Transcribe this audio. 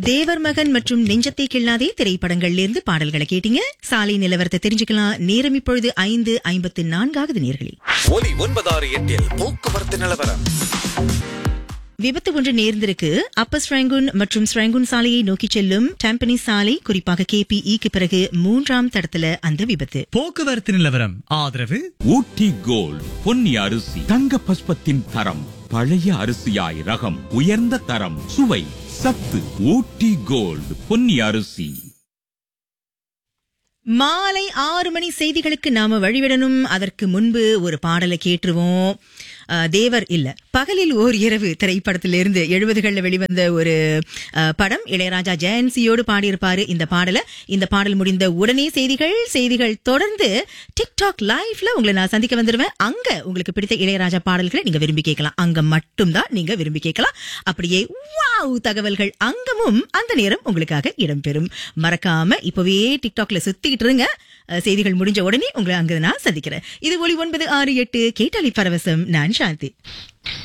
தேவர் மகன் மற்றும் நெஞ்சத்தை கிள்ளாதே திரைப்படங்கள்ல இருந்து பாடல்களை கேட்டீங்க சாலை நிலவரத்தை தெரிஞ்சுக்கலாம் நேரம் இப்பொழுது ஐந்து ஐம்பத்து நான்காவது நேர்களில் ஒலி ஒன்பதாறு எட்டில் போக்குவரத்து நிலவரம் விபத்து ஒன்று நேர்ந்திருக்கு அப்பர் ஸ்ரங்குன் மற்றும் ஸ்ரங்குன் சாலையை நோக்கி செல்லும் டேம்பனி சாலை குறிப்பாக கேபிஇக்கு பிறகு மூன்றாம் தடத்துல அந்த விபத்து போக்குவரத்து நிலவரம் ஆதரவு ஊட்டி கோல்ட் பொன்னி அரிசி தங்க பஸ்பத்தின் தரம் பழைய அரிசியாய் ரகம் உயர்ந்த தரம் சுவை சத்து ஊட்டி கோல்ட் பொன்னி அரிசி மாலை ஆறு மணி செய்திகளுக்கு நாம வழிவிடணும் அதற்கு முன்பு ஒரு பாடலை கேட்டுருவோம் அஹ், தேவர் இல்ல பகலில் ஓர் இரவு திரைப்படத்திலிருந்து எழுபதுகள்ல வெளிவந்த ஒரு அஹ், படம் இளையராஜா ஜெயன்சியோடு பாடியிருப்பாரு இந்த பாடலை இந்த பாடல் முடிந்த உடனே செய்திகள் செய்திகள் தொடர்ந்து டிக்டாக் லைவ்ல உங்களை நான் சந்திக்க வந்துருவேன் அங்க உங்களுக்கு பிடித்த இளையராஜா பாடல்களை நீங்க விரும்பி கேட்கலாம் அங்க மட்டும்தான் நீங்க விரும்பி கேட்கலாம் அப்படியே வாவ் தகவல்கள் அங்கமும் அந்த நேரம் உங்களுக்காக இடம்பெறும் மறக்காம இப்பவே டிக்டாக்ல சுத்திக்கிட்டு இருங்க அஹ், செய்திகள் முடிஞ்ச உடனே உங்களை அங்க நான் சந்திக்கிறேன் இது ஒளி ஒன்பது ஆறு எட்டு கேட்டாலி பரவசம் நான் சாந்தி